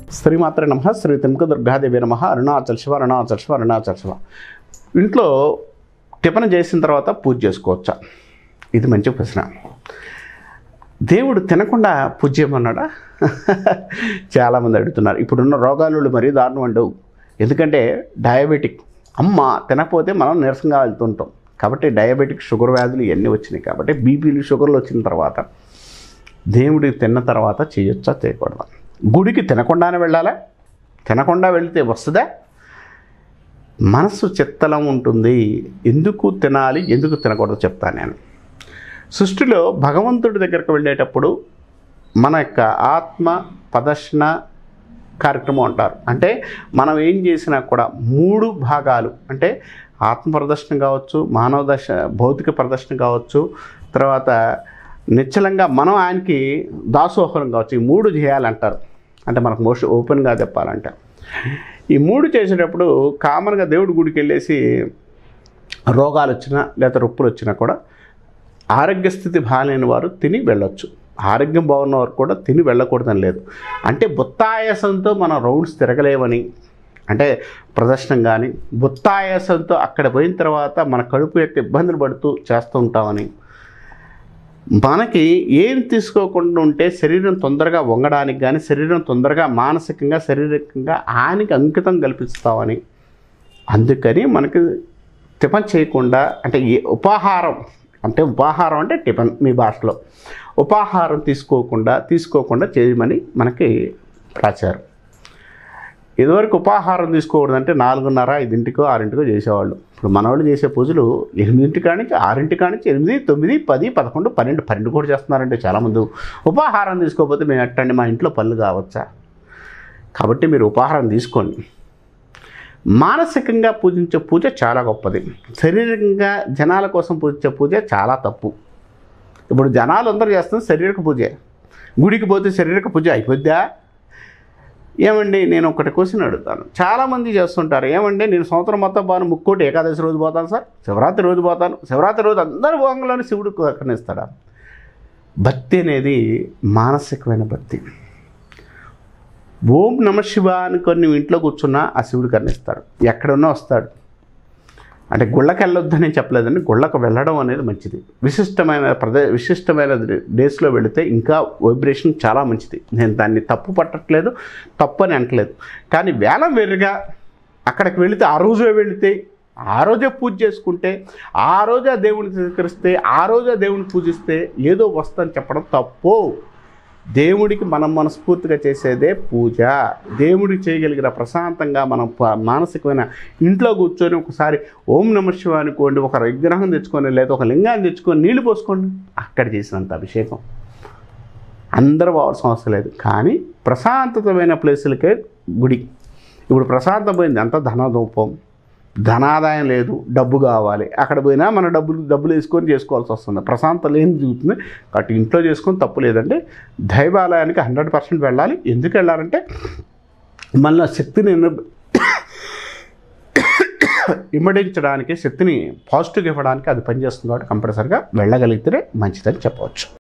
శ్రీమాత్రే నమ శ్రీ తిముక దుర్గాదేవి నమ అరుణాచల్ శివ అరుణాచల్ శివ అరుణాచల్ శివ ఇంట్లో టిఫన్ చేసిన తర్వాత పూజ చేసుకోవచ్చా ఇది మంచి ప్రశ్న దేవుడు తినకుండా పూజ చేయమన్నాడా చాలామంది అడుగుతున్నారు ఇప్పుడున్న రోగాలు మరీ దారుణం ఉండవు ఎందుకంటే డయాబెటిక్ అమ్మ తినకపోతే మనం నీరసంగా వెళ్తుంటాం కాబట్టి డయాబెటిక్ షుగర్ వ్యాధులు ఇవన్నీ వచ్చినాయి కాబట్టి బీపీలు షుగర్లు వచ్చిన తర్వాత దేవుడికి తిన్న తర్వాత చేయొచ్చా చేయకూడదా గుడికి తినకుండానే వెళ్ళాలా తినకుండా వెళితే వస్తుందా మనసు చిత్తలం ఉంటుంది ఎందుకు తినాలి ఎందుకు తినకూడదు చెప్తాను నేను సృష్టిలో భగవంతుడి దగ్గరకు వెళ్ళేటప్పుడు మన యొక్క ఆత్మ ప్రదర్శన కార్యక్రమం అంటారు అంటే మనం ఏం చేసినా కూడా మూడు భాగాలు అంటే ఆత్మ ప్రదర్శన కావచ్చు మానవ దశ భౌతిక ప్రదర్శన కావచ్చు తర్వాత నిశ్చలంగా మనం ఆయనకి దాసోహరం కావచ్చు ఈ మూడు చేయాలంటారు అంటే మనకు మోస్ట్ ఓపెన్గా చెప్పాలంటే ఈ మూడు చేసేటప్పుడు కామన్గా దేవుడి గుడికి వెళ్ళేసి రోగాలు వచ్చినా లేదా రొప్పులు వచ్చినా కూడా ఆరోగ్య స్థితి బాగాలేని వారు తిని వెళ్ళొచ్చు ఆరోగ్యం బాగున్న వారు కూడా తిని వెళ్ళకూడదని లేదు అంటే బుత్తాయాసంతో మనం రౌండ్స్ తిరగలేమని అంటే ప్రదర్శనం కానీ బుత్తాయాసంతో అక్కడ పోయిన తర్వాత మన కడుపు యొక్క ఇబ్బందులు పడుతూ చేస్తూ ఉంటామని మనకి ఏం తీసుకోకుండా ఉంటే శరీరం తొందరగా వంగడానికి కానీ శరీరం తొందరగా మానసికంగా శారీరకంగా ఆయనకి అంకితం కల్పిస్తామని అందుకని మనకి టిఫన్ చేయకుండా అంటే ఏ ఉపాహారం అంటే ఉపాహారం అంటే టిఫన్ మీ భాషలో ఉపాహారం తీసుకోకుండా తీసుకోకుండా చేయమని మనకి రాశారు ఇదివరకు ఉపాహారం తీసుకోకూడదంటే నాలుగున్నర ఐదింటికో ఆరింటికో చేసేవాళ్ళు ఇప్పుడు మనవాళ్ళు చేసే పూజలు ఎనిమిదింటి కానించి ఆరింటి కానించి ఎనిమిది తొమ్మిది పది పదకొండు పన్నెండు పన్నెండు కూడా చేస్తున్నారంటే చాలామంది ఉపాహారం తీసుకోకపోతే మేము ఎట్టండి మా ఇంట్లో పనులు కావచ్చా కాబట్టి మీరు ఉపాహారం తీసుకోండి మానసికంగా పూజించే పూజ చాలా గొప్పది శారీరకంగా జనాల కోసం పూజించే పూజ చాలా తప్పు ఇప్పుడు జనాలు అందరూ చేస్తుంది శారీరక పూజే గుడికి పోతే శారీరక పూజ అయిపోద్దా ఏమండి నేను ఒకటి క్వశ్చన్ అడుగుతాను చాలామంది చేస్తుంటారు ఏమండి నేను సంవత్సరం మొత్తం పోను ముక్కోటి ఏకాదశి రోజు పోతాను సార్ శివరాత్రి రోజు పోతాను శివరాత్రి రోజు అందరు భోగంలోనే శివుడు కర్ణిస్తాడా భక్తి అనేది మానసికమైన భక్తి ఓం నమ శివ అనుకొని నువ్వు ఇంట్లో కూర్చున్నా ఆ శివుడు కర్ణిస్తాడు ఎక్కడున్నా వస్తాడు అంటే గుళ్ళకి వెళ్ళొద్దని చెప్పలేదండి గుళ్ళకు వెళ్ళడం అనేది మంచిది విశిష్టమైన ప్రదే విశిష్టమైన డేస్లో వెళితే ఇంకా వైబ్రేషన్ చాలా మంచిది నేను దాన్ని తప్పు పట్టట్లేదు తప్పు అని అనట్లేదు కానీ వేలం వేరుగా అక్కడికి వెళితే ఆ రోజే వెళితే ఆ రోజే పూజ చేసుకుంటే ఆ రోజే దేవుడిని స్వీకరిస్తే ఆ రోజే దేవుడిని పూజిస్తే ఏదో వస్తుందని చెప్పడం తప్పు దేవుడికి మనం మనస్ఫూర్తిగా చేసేదే పూజ దేవుడికి చేయగలిగిన ప్రశాంతంగా మనం ప- మానసికమైన ఇంట్లో కూర్చొని ఒకసారి ఓం నమ శివ అనుకోండి ఒక విగ్రహం తెచ్చుకొని లేదా ఒక లింగాన్ని తెచ్చుకొని నీళ్లు పోసుకోండి అక్కడ చేసినంత అభిషేకం అందరూ పోవాల్సిన అవసరం లేదు కానీ ప్రశాంతతమైన ప్లేసులకే గుడి ఇప్పుడు ప్రశాంతం పోయింది అంతా ధనదూపం ధనాదాయం లేదు డబ్బు కావాలి అక్కడ పోయినా మన డబ్బులు డబ్బులు వేసుకొని చేసుకోవాల్సి వస్తుంది ప్రశాంతత లేని జరుగుతుంది కాబట్టి ఇంట్లో చేసుకొని తప్పు లేదంటే దైవాలయానికి హండ్రెడ్ పర్సెంట్ వెళ్ళాలి ఎందుకు వెళ్ళాలంటే మళ్ళీ శక్తిని ఇన్న- ఇమ్మడించడానికి శక్తిని పాజిటివ్గా ఇవ్వడానికి అది పనిచేస్తుంది కాబట్టి కంపల్సరిగా వెళ్ళగలిగితేనే మంచిదని చెప్పవచ్చు